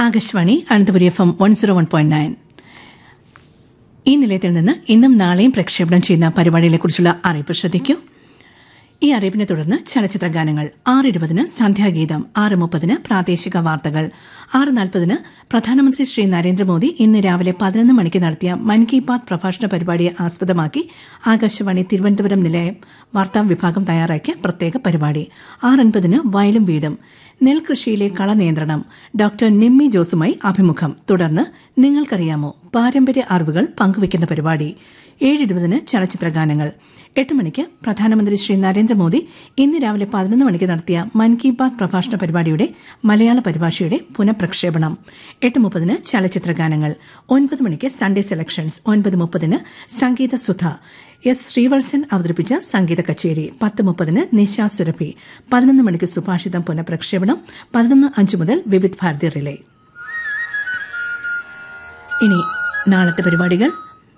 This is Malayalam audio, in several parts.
Akashvani Ananthapuri F M one zero one point nine ഈ നിലയത്തിൽ നിന്ന് ഇന്നും നാളെയും പ്രക്ഷേപണം ചെയ്യുന്ന പരിപാടികളെക്കുറിച്ചുള്ള അറിയിപ്പ് ശ്രദ്ധിക്കൂ ഈ അറിയിപ്പിനെ തുടർന്ന് ചലച്ചിത്ര ഗാനങ്ങൾ ആറ് ഇരുപതിന് സന്ധ്യാഗീതം ആറ് മുപ്പതിന് പ്രാദേശിക വാർത്തകൾ ആറ് നാൽപ്പതിന് പ്രധാനമന്ത്രി ശ്രീ നരേന്ദ്രമോദി ഇന്ന് രാവിലെ പതിനൊന്ന് മണിക്ക് നടത്തിയ മൻ കി ബാത് പ്രഭാഷണ പരിപാടിയെ ആസ്പദമാക്കി ആകാശവാണി തിരുവനന്തപുരം നിലയം വാർത്താ വിഭാഗം തയ്യാറാക്കിയ പ്രത്യേക പരിപാടി ആറ് അൻപതിന് വയലും വീടും നെൽകൃഷിയിലെ കളനിയന്ത്രണം ഡോക്ടർ നിമ്മി ജോസുമായി അഭിമുഖം തുടർന്ന് നിങ്ങൾക്കറിയാമോ പാരമ്പര്യ അറിവുകൾ പങ്കുവയ്ക്കുന്ന പരിപാടി ഏഴ് ഇരുപതിന് ചലച്ചിത്ര ഗാനങ്ങൾ എട്ട് മണിക്ക് പ്രധാനമന്ത്രി ശ്രീ നരേന്ദ്രമോദി ഇന്ന് രാവിലെ പതിനൊന്ന് മണിക്ക് നടത്തിയ മൻ കി ബാത് പ്രഭാഷണ പരിപാടിയുടെ മലയാള പരിഭാഷയുടെ പുനഃപ്രക്ഷേപണം എട്ട് മുപ്പതിന് ചലച്ചിത്ര ഗാനങ്ങൾ ഒൻപത് മണിക്ക് സൺഡേ സെലക്ഷൻസ് ഒൻപത് മുപ്പതിന് സംഗീത സുധ എസ് ശ്രീവത്സൻ അവതരിപ്പിച്ച സംഗീത കച്ചേരി പത്ത് മുപ്പതിന് നിശ സുരഭി പതിനൊന്ന് മണിക്ക് സുഭാഷിതം പുനഃപ്രക്ഷേപണം പതിനൊന്ന് അഞ്ച് മുതൽ വിവിധ് ഭാരതി റിലേ ഇനി നാളത്തെ പരിപാടികൾ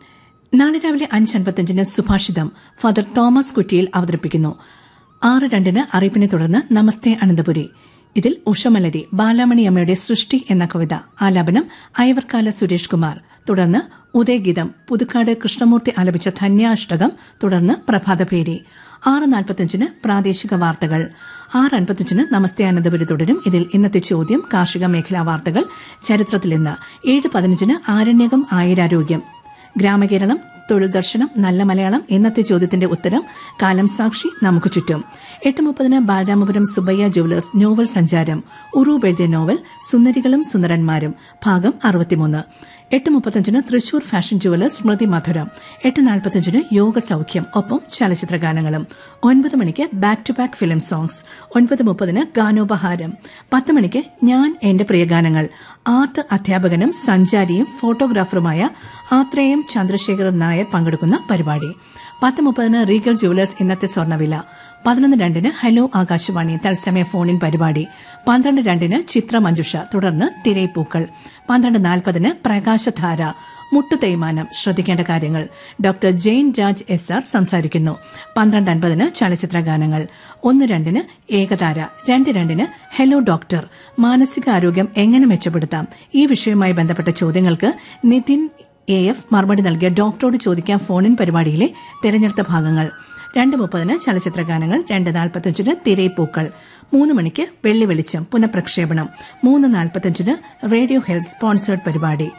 നാളെ രാവിലെ അഞ്ച് അൻപത്തിയഞ്ചിന് സുഭാഷിതം ഫാദർ തോമസ് കുറ്റിയിൽ അവതരിപ്പിക്കുന്നു ആറ് രണ്ടിന് അറിയിപ്പിനെ തുടർന്ന് നമസ്തേ അനന്തപുരി ഇതിൽ ഉഷമലരി ബാലാമണി അമ്മയുടെ സൃഷ്ടി എന്ന കവിത ആലാപനം അയവർക്കാല സുരേഷ് കുമാർ തുടർന്ന് ഉദയഗീതം പുതുക്കാട് കൃഷ്ണമൂർത്തി ആലപിച്ച ധന്യാഷ്ടകം തുടർന്ന് പ്രഭാതപേരി ആറ് നാൽപ്പത്തിയഞ്ചിന് പ്രാദേശിക വാർത്തകൾ ആറ് അൻപത്തിയഞ്ചിന് നമസ്തേ അനന്തപുരി തുടരും ഇതിൽ ഇന്നത്തെ ചോദ്യം കാർഷിക മേഖലാ വാർത്തകൾ ചരിത്രത്തിൽ ഇന്ന് ഏഴ് പതിനഞ്ചിന് ആരണ്യകം ആയുരാരോഗ്യം ഗ്രാമകേരളം തൊഴിൽ ദർശനം നല്ല മലയാളം ഇന്നത്തെ ചോദ്യത്തിന്റെ ഉത്തരം കാലം സാക്ഷി നമുക്ക് ചുറ്റും എട്ട് മുപ്പതിന് ബാലരാമപുരം സുബയ്യ ജുവലേഴ്സ് നോവൽ സഞ്ചാരം ഉറൂബ് എഴുതിയ നോവൽ സുന്ദരികളും സുന്ദരന്മാരും ഭാഗം അറുപത്തിമൂന്ന് എട്ട് മുപ്പത്തഞ്ചിന് തൃശൂർ ഫാഷൻ ജുവലേഴ്സ് സ്മൃതി മധുരം എട്ട് നാൽപ്പത്തഞ്ചിന് യോഗ സൌഖ്യം ഒപ്പം ചലച്ചിത്ര ഗാനങ്ങളും ഒൻപത് മണിക്ക് back to back film songs ഒൻപത് മുപ്പതിന് ഗാനോപഹാരം പത്ത് മണിക്ക് ഞാൻ എന്റെ പ്രിയ ഗാനങ്ങൾ ആർട്ട് അധ്യാപകനും സഞ്ചാരിയും ഫോട്ടോഗ്രാഫറുമായ ആത്രേയം ചന്ദ്രശേഖരൻ നായർ പങ്കെടുക്കുന്ന പരിപാടി പത്ത് മുപ്പതിന് റീഗൽ ജുവലേഴ്സ് ഇന്നത്തെ സ്വർണ്ണവില പതിനൊന്ന് രണ്ടിന് ഹലോ ആകാശവാണി തത്സമയ ഫോണിൻ പരിപാടി പന്ത്രണ്ട് രണ്ടിന് ചിത്ര മഞ്ജുഷ തുടർന്ന് തിരയിപ്പൂക്കൾ പന്ത്രണ്ട് നാൽപ്പതിന് പ്രകാശധാര മുട്ടുതേയ്മാനം ശ്രദ്ധിക്കേണ്ട കാര്യങ്ങൾ doctor Jain Raj S R സംസാരിക്കുന്നു പന്ത്രണ്ട് അൻപതിന് ചലച്ചിത്ര ഗാനങ്ങൾ ഒന്ന് രണ്ടിന് ഏകതാര രണ്ട് രണ്ടിന് ഹലോ ഡോക്ടർ മാനസികാരോഗ്യം എങ്ങനെ മെച്ചപ്പെടുത്താം ഈ വിഷയവുമായി ബന്ധപ്പെട്ട ചോദ്യങ്ങൾക്ക് നിതിൻ എ എഫ് മറുപടി നൽകിയ ഡോക്ടറോട് ചോദിക്കാം ഫോണിൻ പരിപാടിയിലെ തെരഞ്ഞെടുത്ത ഭാഗങ്ങൾ രണ്ട് മുപ്പതിന് ചലച്ചിത്ര ഗാനങ്ങൾ രണ്ട് നാൽപ്പത്തഞ്ചിന് തിരയിപ്പൂക്കൾ മൂന്ന് മണിക്ക് വെള്ളി വെളിച്ചം പുനഃപ്രക്ഷേപണം മൂന്ന് നാൽപ്പത്തഞ്ചിന് റേഡിയോ ഹെൽത്ത് സ്പോൺസേർഡ് പരിപാടി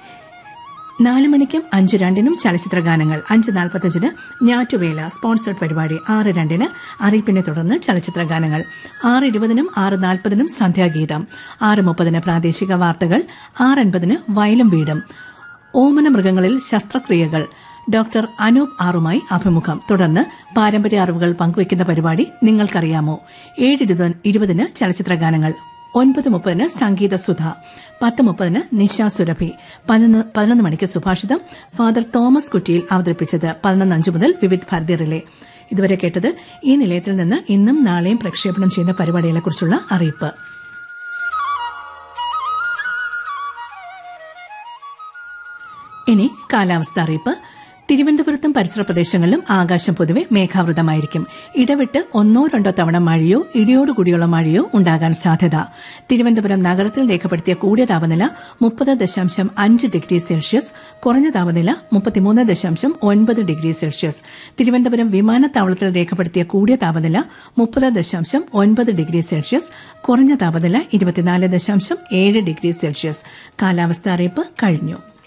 നാല് മണിക്കും അഞ്ച് രണ്ടിനും ചലച്ചിത്ര ഗാനങ്ങൾ അഞ്ച് നാൽപ്പത്തഞ്ചിന് ഞാറ്റുവേല സ്പോൺസേർഡ് പരിപാടി ആറ് രണ്ടിന് അറിയിപ്പിനെ തുടർന്ന് ചലച്ചിത്ര ഗാനങ്ങൾ ആറ് ഇരുപതിനും ആറ് നാൽപ്പതിനും സന്ധ്യാഗീതം ആറ് മുപ്പതിന് പ്രാദേശിക വാർത്തകൾ ആറ് അൻപതിന് വയലും വീടും ഓമന മൃഗങ്ങളിൽ ശസ്ത്രക്രിയകൾ ഡോക്ടർ അനൂപ് ആറുമായി അഭിമുഖം തുടർന്ന് പാരമ്പര്യ അറിവുകൾ പങ്കുവയ്ക്കുന്ന പരിപാടി നിങ്ങൾക്കറിയാമോ ഏഴ് ഇരുപതിന് ചലച്ചിത്ര ഗാനങ്ങൾ ഒൻപത് മുപ്പതിന് സംഗീത സുധ പത്ത് മുപ്പതിന് നിശ സുരഭി പതിനൊന്ന് മണിക്ക് സുഭാഷിതം ഫാദർ തോമസ് കുറ്റിയിൽ അവതരിപ്പിച്ചത് പതിനൊന്ന് അഞ്ച് മുതൽ വിവിധ് ഭാരതി റിലേ ഇതുവരെ കേട്ടത് ഈ നിലയത്തിൽ നിന്ന് ഇന്നും നാളെയും പ്രക്ഷേപണം ചെയ്യുന്ന പരിപാടികളെക്കുറിച്ചുള്ള അറിയിപ്പ് ഇനി കാലാവസ്ഥ അറിയിപ്പ് തിരുവനന്തപുരത്തും പരിസര പ്രദേശങ്ങളിലും ആകാശം പൊതുവെ മേഘാവൃതമായിരിക്കും ഇടവിട്ട് ഒന്നോ രണ്ടോ തവണ മഴയോ ഇടിയോടുകൂടിയുള്ള മഴയോ ഉണ്ടാകാൻ സാധ്യത തിരുവനന്തപുരം നഗരത്തിൽ രേഖപ്പെടുത്തിയ കൂടിയ താപനില മുപ്പത് ദശാംശം അഞ്ച് ഡിഗ്രി സെൽഷ്യസ് കുറഞ്ഞ താപനില മുപ്പത്തിമൂന്ന് ദശാംശം ഒൻപത് ഡിഗ്രി സെൽഷ്യസ് തിരുവനന്തപുരം വിമാനത്താവളത്തിൽ രേഖപ്പെടുത്തിയ കൂടിയ താപനില മുപ്പത് ദശാംശം ഒൻപത് ഡിഗ്രി സെൽഷ്യസ് കുറഞ്ഞ താപനില ഇരുപത്തിനാല് ദശാംശം ഏഴ് ഡിഗ്രി സെൽഷ്യസ് കാലാവസ്ഥ അറിയിപ്പ് കഴിഞ്ഞു